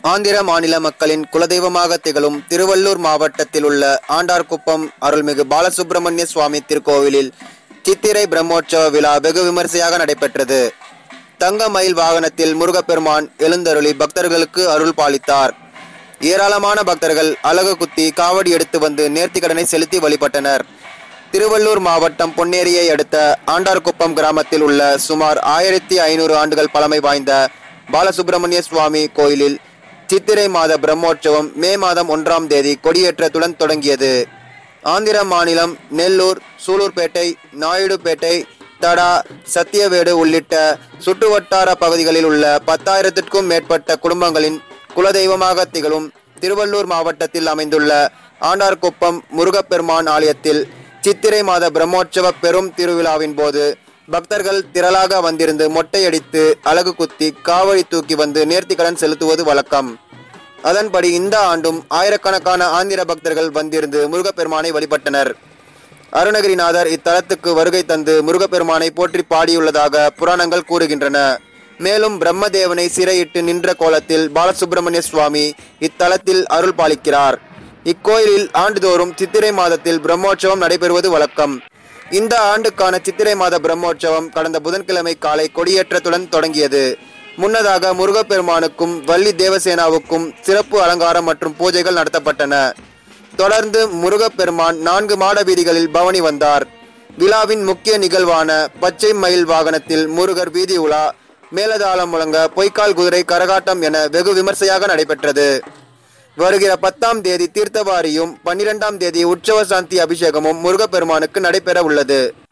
ஆந்திர மாநில மக்களின் குலதெய்வமாக திகழும் திருவள்ளூர் மாவட்டத்தில் உள்ள ஆண்டார்குப்பம் அருள்மிகு பாலசுப்பிரமணிய சுவாமி திருக்கோவிலில் சித்திரை பிரம்மோற்சவ விழா வெகு விமரிசையாக நடைபெற்றது தங்க மயில் வாகனத்தில் முருகப்பெருமான் எழுந்தருளி பக்தர்களுக்கு அருள் பாலித்தார் ஏராளமான பக்தர்கள் அலகு குத்தி காவடி எடுத்து வந்து நேர்த்திக்கடனை செலுத்தி வழிபட்டனர் திருவள்ளூர் மாவட்டம் பொன்னேரியை அடுத்த ஆண்டார்குப்பம் கிராமத்தில் உள்ள சுமார் ஆயிரத்தி ஐநூறு ஆண்டுகள் பழமை வாய்ந்த பாலசுப்பிரமணிய சுவாமி கோயிலில் சித்திரை மாத பிரம்மோற்சவம் மே மாதம் ஒன்றாம் தேதி கொடியேற்றத்துடன் தொடங்கியது ஆந்திர மாநிலம் நெல்லூர் சூலூர்பேட்டை நாயுடுபேட்டை தடா சத்தியவேடு உள்ளிட்ட சுற்றுவட்டார பகுதிகளில் உள்ள பத்தாயிரத்திற்கும் மேற்பட்ட குடும்பங்களின் குலதெய்வமாக திகழும் திருவள்ளூர் மாவட்டத்தில் அமைந்துள்ள ஆண்டார்குப்பம் முருகப்பெருமான் ஆலயத்தில் சித்திரை மாத பிரம்மோற்சவ பெரும் திருவிழாவின் போது பக்தர்கள் திரளாக வந்திருந்து மொட்டையடித்து அலகு குத்தி காவடி தூக்கி வந்து நேர்த்திக்கடன் செலுத்துவது வழக்கம் அதன்படி இந்த ஆண்டும் ஆயிரக்கணக்கான ஆந்திர பக்தர்கள் வந்திருந்து முருகப்பெருமானை வழிபட்டனர் அருணகிரிநாதர் இத்தலத்துக்கு வருகை தந்து முருகப்பெருமானை போற்றி பாடியுள்ளதாக புராணங்கள் கூறுகின்றன மேலும் பிரம்மதேவனை சிறையிட்டு நின்ற கோலத்தில் பாலசுப்பிரமணிய சுவாமி இத்தலத்தில் அருள் பாலிக்கிறார் இக்கோயிலில் ஆண்டுதோறும் சித்திரை மாதத்தில் பிரம்மோற்சவம் நடைபெறுவது வழக்கம் இந்த ஆண்டுக்கான சித்திரை மாத பிரம்மோற்சவம் கடந்த புதன்கிழமை காலை கொடியேற்றத்துடன் தொடங்கியது முன்னதாக முருகப்பெருமானுக்கும் வள்ளி தேவசேனாவுக்கும் சிறப்பு அலங்காரம் மற்றும் பூஜைகள் நடத்தப்பட்டன தொடர்ந்து முருகப்பெருமான் நான்கு மாட வீதிகளில் பவனி வந்தார் விழாவின் முக்கிய நிகழ்வான பச்சை மயில் வாகனத்தில் முருகர் வீதி உலா மேலதாளம் முழங்க பொய்க்கால் குதிரை கரகாட்டம் என வெகு விமர்சையாக நடைபெற்றது வருகிற பத்தாம் தேதி தீர்த்தவாரியும் பன்னிரெண்டாம் தேதி உற்சவ சாந்தி அபிஷேகமும் முருகப்பெருமானுக்கு நடைபெற உள்ளது